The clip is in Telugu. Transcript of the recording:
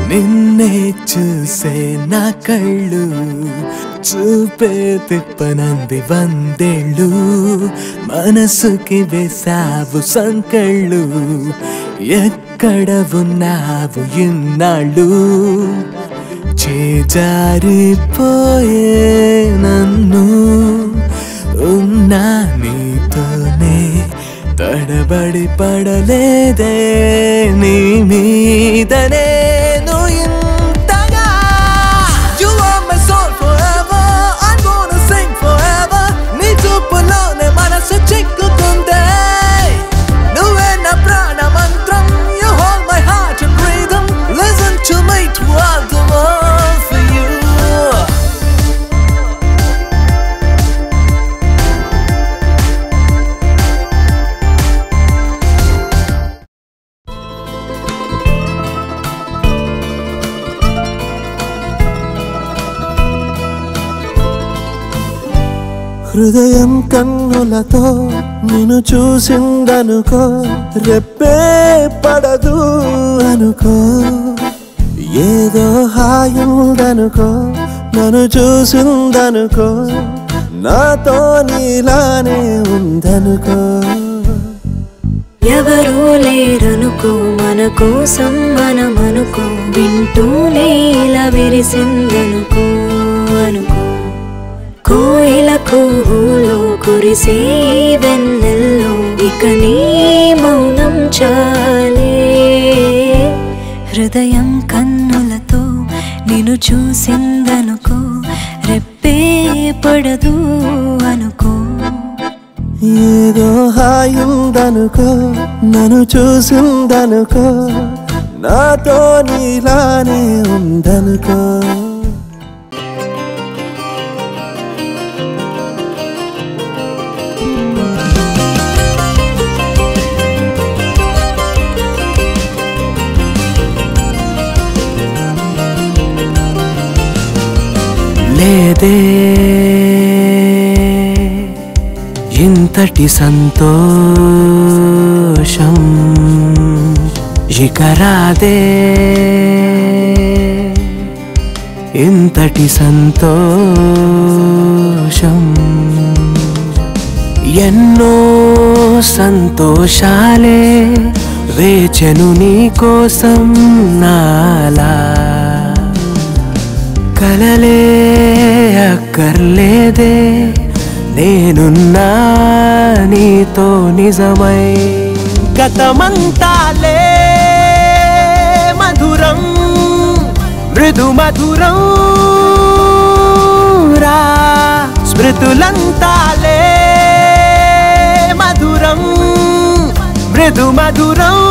నిన్నే చూసే నా కళ్ళు చూపే తిప్పనంది వందేళ్ళు మనసుకి వేసావు సంకళ్ళు ఎక్కడ ఉన్నావు ఇన్నాళ్ళు చేజారిపోయే నన్ను ఉన్నా నీతోనే తడబడి పడలేదే నీ మీదనే నువ్వు ఇంతగా You are my soul forever I'm gonna sing forever నీ చూపులోనే మనసు చిక్కుకుందే నువ్వే నా ప్రాణ మంత్రం You hold my heart and rhythm Listen to me throughout the world for you హృదయం కన్నులతో నిన్ను చూసిందనుకో రెప్పే పడదు అనుకో ఏదో హాయుందనుకో నన్ను చూసిందనుకో నాతో నీలానే ఉందనుకో ఎవరూ లేరనుకో మన కోసం మనమనుకో వింటూనే ఇలా విరిసిందనుకో అనుకో కోయిల కూహులో కురిసే వెన్నెల్లో ఇక నీ మౌనం చాలే హృదయం కన్నులతో నిన్ను చూసిందనుకో రెప్పే పడదు అనుకో ఏదో హాయుందనుకో నన్ను చూసిందనుకో నాతో నీలానే ఉందనుకో లేదే ఇంతటి సంతోషం ఇక రాదే ఇంతటి సంతోషం ఎన్నో సంతోషాలే వేచెను నీ కోసం నాలా కలలే అక్కర్లేదే నేనున్నా నీతో నిజమై గతమంతాలే మధురం మృదు మధురం రా స్మృతులంతాలే మధురం మృదు మధురం